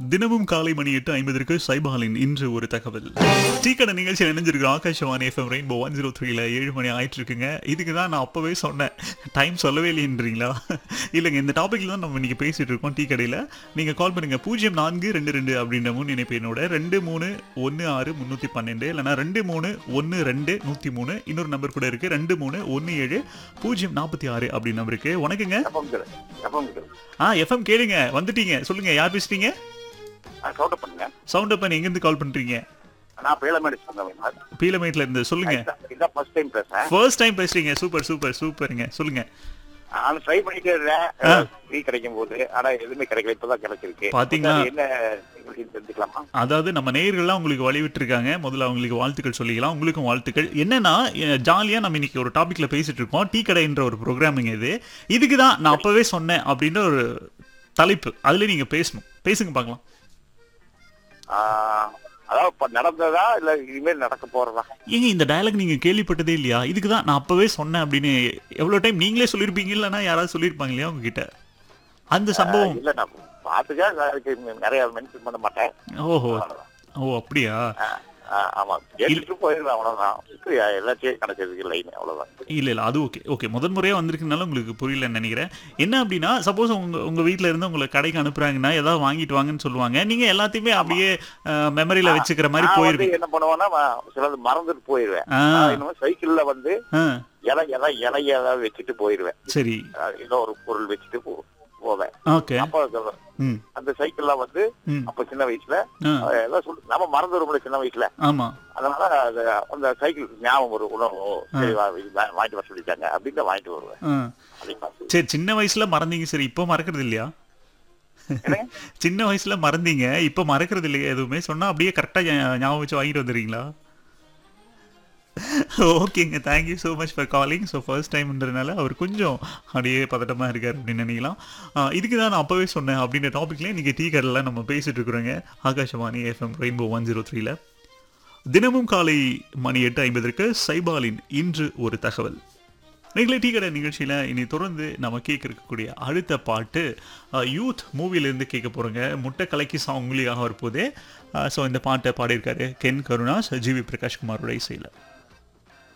தினமும் காலை மணி எட்டு ஐம்பதற்கு சைபாலின் இன்று ஒரு தகவல் டீக்கடை நிகழ்ச்சியில் இணைஞ்சிருக்கிறோம் Akashvani FM rainbow one zero த்ரீல ஏழு மணி ஆயிட்டு இருக்குங்க இதுக்கு தான் நான் அப்பவே சொன்னேன் டைம் சொல்லவே இல்லைன்றீங்களா இல்லைங்க இந்த டாபிக்ல தான் நம்ம இன்னைக்கு பேசிட்டு இருக்கோம் டீ கடையில் நீங்கள் கால் பண்ணுங்க பூஜ்ஜியம் நான்கு ரெண்டு ரெண்டு அப்படின்ற முன் இணைப்பு என்னோட ரெண்டு மூணு ஒன்று ஆறு முந்நூற்றி பன்னெண்டு இல்லைனா ரெண்டு மூணு ஒன்று ரெண்டு நூற்றி மூணு இன்னொரு நம்பர் கூட இருக்கு ரெண்டு மூணு ஒன்று ஏழு பூஜ்ஜியம் நாற்பத்தி ஆறு அப்படின்னு நம்பர் இருக்கு உனக்குங்க எஃப்எம் கேளு எஃப்எம் கேளு ஆ எஃப்எம் கேளுங்க வந்துட்டீங்க சொல்லுங்க யார் பேசுறீங்க சவுண்ட் பண்ணுங்க சவுண்ட் அப்ப எங்க இருந்து கால் பண்றீங்க நான் பேலமேடு சொன்னேன் பீலமேட்ல இருந்து சொல்லுங்க இதான் ஃபர்ஸ்ட் டைம் பேசுறேன் ஃபர்ஸ்ட் டைம் பேசுறீங்க சூப்பர் சூப்பர் சூப்பருங்க சொல்லுங்க நான் ட்ரை பண்ணிட்டே இருந்தேன் ஃப்ரீ கிடைக்கும் போது ஆனா எதுவுமே கிடைக்கல இப்பதான் கிடைச்சிருக்கு பாத்தீங்களா? அது என்ன நிகழ்ச்சின்னு தெரிஞ்சுக்கலாமா அதாவது நம்ம நேயர்கள்லாம் உங்களுக்கு வழிவிட்டு இருக்காங்க முதல்ல அவங்களுக்கு வாழ்த்துக்கள் சொல்லிக்கலாம் உங்களுக்கும் வாழ்த்துக்கள் என்னன்னா ஜாலியா நம்ம இன்னைக்கு ஒரு டாபிக்ல பேசிட்டு இருக்கோம் டீ கடைன்ற ஒரு ப்ரோக்ராமிங் இது இதுக்கு தான் நான் அப்பவே சொன்னேன் அப்படின்ற ஒரு தலைப்பு அதுல நீங்க பேசணும் பேசுங்க பார்க்கலாம் ஆஹ், அதாவது இப்ப நடந்ததா இல்ல இனிமேல் நடக்க போறதா ஏங்க இந்த டயலாக் நீங்க கேள்விப்பட்டதே இல்லையா இதுக்கு தான் நான் அப்பவே சொன்னேன் அப்படின்னு எவ்வளவு டைம் நீங்களே சொல்லியிருப்பீங்க இல்லைன்னா யாராவது சொல்லியிருப்பாங்க இல்லையா உங்ககிட்ட அந்த சம்பவம் இல்ல நான் பாத்துக்க அதுக்கு நிறைய மென்ஷன் பண்ண மாட்டேன் ஓஹோ ஓ அப்படியா ஆஹ், ஆஹ், ஆமா கேட்டுட்டு போயிருவேன் அவ்வளவுதான் இப்ப எல்லாத்தையும் கிடைச்சதுக்கு லைன் அவ்வளவுதான் இல்ல இல்ல அது ஓகே ஓகே முதல் முறையா வந்திருக்கனால உங்களுக்கு புரியலன்னு நினைக்கிறேன் என்ன அப்படின்னா சப்போஸ் உங்க உங்க வீட்ல இருந்து உங்களை கடைக்கு அனுப்புறாங்கன்னா ஏதாவது வாங்கிட்டு வாங்கன்னு சொல்லுவாங்க நீங்க எல்லாத்தையுமே அப்படியே மெமரியில வச்சுக்கிற மாதிரி நான் வந்து போயிருவீங்க என்ன பண்ணுவேன்னா ம- சிலது மறந்துட்டு போயிருவேன் ஆ, நான் இன்னும் சைக்கிள்ல வந்து ஆ, இலை இலை இலைய ஏதாவது வச்சுட்டு போயிருவேன் சரி அஹ் ஏதோ ஒரு பொருள் வச்சுட்டு போ- போவேன் ஓகே அப்போ அது- ம் அந்த சைக்கிள்ல வந்து ம் அப்ப சின்ன வயசுல ஆ, அஹ் ஏதோ சொல்லு நம்ம மறந்துடும்ல சின்ன வயசுல ஆமா அதனால அது அந்த சைக்கிள் ஞாபகம் ஒரு உணவு சரி வா- இது வா- வாங்கிட்டு வர சொல்லிட்டாங்க அப்படின்னு வாங்கிட்டு வருவேன் ஆ. அதை பார்த்து சரி சின்ன வயசுல மறந்தீங்க சரி இப்போ மறக்கிறது இல்லையா என்னங்க? சின்ன வயசுல மறந்தீங்க இப்போ மறக்கிறது இல்லையா எதுவுமே சொன்னா அப்படியே கரெக்டா ஞாபகம் வச்சு வாங்கிட்டு வந்துடுறீங்களா ஓகேங்க thank you so much for calling so first டைம்ன்றதுனால அவர் கொஞ்சம் அப்படியே பதட்டமாக இருக்கார் அப்படின்னு நினைக்கலாம் ஆஹ் இதுக்கு தான் நான் அப்போவே சொன்னேன் அப்படின்ற டாப்பிக்லேயே இன்றைக்கி டீ கடையில் நம்ம பேசிட்டு இருக்கிறோங்க Akashvani FM rainbow one zero த்ரீல தினமும் காலை மணி எட்டு ஐம்பதற்கு சைபாலின் இன்று ஒரு தகவல் நீங்களே டீ கடை நிகழ்ச்சியில் இனி தொடர்ந்து நம்ம கேட்க இருக்கக்கூடிய அடுத்த பாட்டு அஹ், யூத் மூவிலேருந்து கேட்க போகிறோங்க முட்டை கலக்கி சாங் உங்களுக்காக வரப்போதே ஸோ இந்த பாட்டை பாடியிருக்காரு கென் கருணாஸ் ஜிவி பிரகாஷ் குமாரோட இசையில்